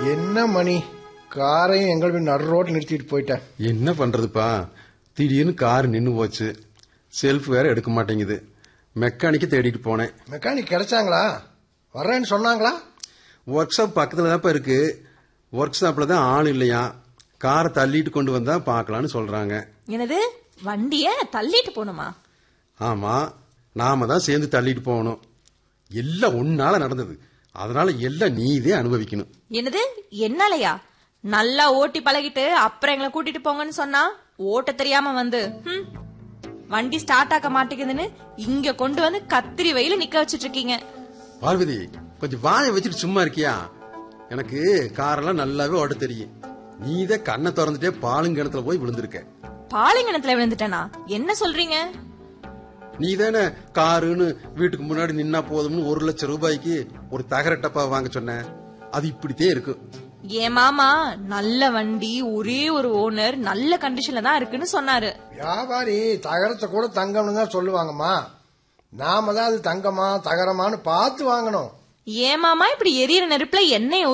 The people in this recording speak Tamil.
என்ன மணி காரையும் எங்கள் வீடு நடு ரோட்டில் நிறுத்திட்டு போயிட்டேன் என்ன பண்றதுப்பா திடீர்னு கார் நின்னு போச்சு செல்ஃப் வேற எடுக்க மாட்டேங்குது மெக்கானிக்க தேடிட்டு போனேன் மெக்கானிக் கிடைச்சாங்களா வர்றேன்னு சொன்னாங்களா ஒர்க் ஷாப் பக்கத்துல தான்ப்பா இருக்கு ஒர்க் ஷாப்ல தான் ஆள் இல்லையா காரை தள்ளிட்டு கொண்டு வந்தா பார்க்கலான்னு சொல்றாங்க என்னது வண்டிய தள்ளிட்டு போகணுமா ஆமா நாம தான் சேர்ந்து தள்ளிட்டு போகணும் எல்லாம் ஒன்னால நடந்தது அதனால எல்லாம் நீதே அனுபவிக்கணும் என்னது என்னாலயா நல்லா ஓட்டி பழகிட்டு அப்புறம் எங்களை கூட்டிட்டு போங்கன்னு சொன்னா ஓட்ட தெரியாம வந்து ஹம். வண்டி ஸ்டார்ட் ஆக்க மாட்டேங்குதுன்னு இங்க கொண்டு வந்து கத்திரி வெயில நிக்க வச்சிட்டு இருக்கீங்க பார்வதி கொஞ்சம் வாயை வச்சுட்டு சும்மா இருக்கியா எனக்கு காரெல்லாம் நல்லாவே ஓட்ட தெரியும் நீதான் கண்ணை திறந்துட்டே பாலுங்கிணத்துல போய் விழுந்திருக்க பாலைங்கணத்துல விழுந்துட்டேனா என்ன சொல்றீங்க நீ தானே காருன்னு வீட்டுக்கு முன்னாடி நின்னா போதும்னு ஒரு லட்சம் ரூபாய்க்கு ஒரு தகர டப்பா வாங்க சொன்ன அது இப்படித்தே இருக்கும் என் மாமா நல்ல வண்டி ஒரே ஒரு ஓனர் நல்ல கண்டிஷன்ல தான் இருக்குன்னு சொன்னாரு வியாபாரி தகரத்தை கூட தங்கம்னு தான் சொல்லுவாங்கம்மா நாம தான் அது தங்கமா தகரமான்னு பார்த்து வாங்கணும் ஏன் மாமா இப்படி எரியற நெருப்புல எண்ணெய்